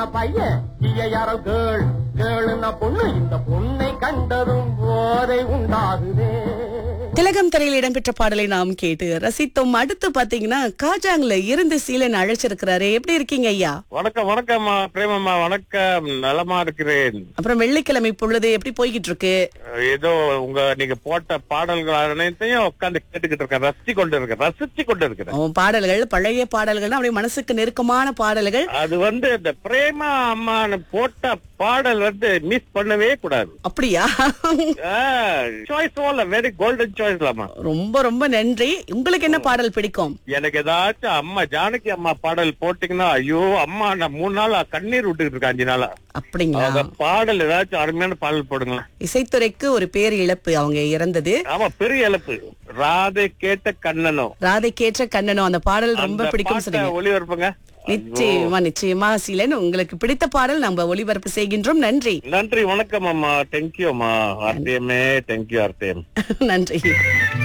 பையன் யாரோ கேள் கேளுன்னா பொண்ணு இந்த பொண்ணை கண்டதும் போதை உண்டாகுதே திலகம் திரையில் இடம்பெற்ற பாடலை நாம் கேட்டு ரசித்தோம் அடுத்து பாத்தீங்கன்னா காஜாங்ல இருந்து சீலன் அழைச்சிருக்கிறாரு எப்படி இருக்கீங்க ஐயா வணக்கம் வணக்கம்மா பிரேமம்மா வணக்கம் நலமா இருக்கிறேன் அப்புறம் வெள்ளிக்கிழமை பொழுது எப்படி போய்கிட்டு இருக்கு ஏதோ உங்க நீங்க போட்ட பாடல்கள் அனைத்தையும் உட்கார்ந்து கேட்டுக்கிட்டு இருக்கேன் ரசிச்சு கொண்டு இருக்கேன் ரசிச்சு கொண்டு இருக்கிறேன் அவன் பாடல்கள் பழைய பாடல்கள் அப்படியே மனசுக்கு நெருக்கமான பாடல்கள் அது வந்து இந்த பிரேமா அம்மா போட்ட பாடல் வந்து மிஸ் பண்ணவே கூடாது அப்படியா சாய்ஸ் வெரி கோல்டன் சாய்ஸ்லாமா ரொம்ப ரொம்ப நன்றி உங்களுக்கு என்ன பாடல் பிடிக்கும் எனக்கு ஏதாச்சும் அம்மா ஜானகி அம்மா பாடல் போட்டீங்கன்னா ஐயோ அம்மா நான் மூணு நாளா கண்ணீர் விட்டுக்கிட்டு இருக்கேன் அஞ்சு நாளா அப்படிங்களா அவங்க பாடல் ஏதாச்சும் அருமையான பாடல் போடுங்க இசைத்துறைக்கு ஒரு பேர் இழப்பு அவங்க இறந்தது ஆமா பெரிய இழப்பு ராதை கேட்ட கண்ணனும் ராதைக்கேற்ற கண்ணனும் அந்த பாடல் ரொம்ப அந்த பிடிக்கும் பாட்டை சொன்னீங்க ஒளிபரப்புங்க நிச்சயமா நிச்சயமா சீலன் உங்களுக்கு பிடித்த பாடல் நம்ம ஒளிபரப்பு செய்கின்றோம் நன்றி நன்றி வணக்கம் அம்மா தேங்க்யூ அம்மா ஆர்டிஎம்ஏ தேங்க்யூ ஆர்டிஎம் நன்றி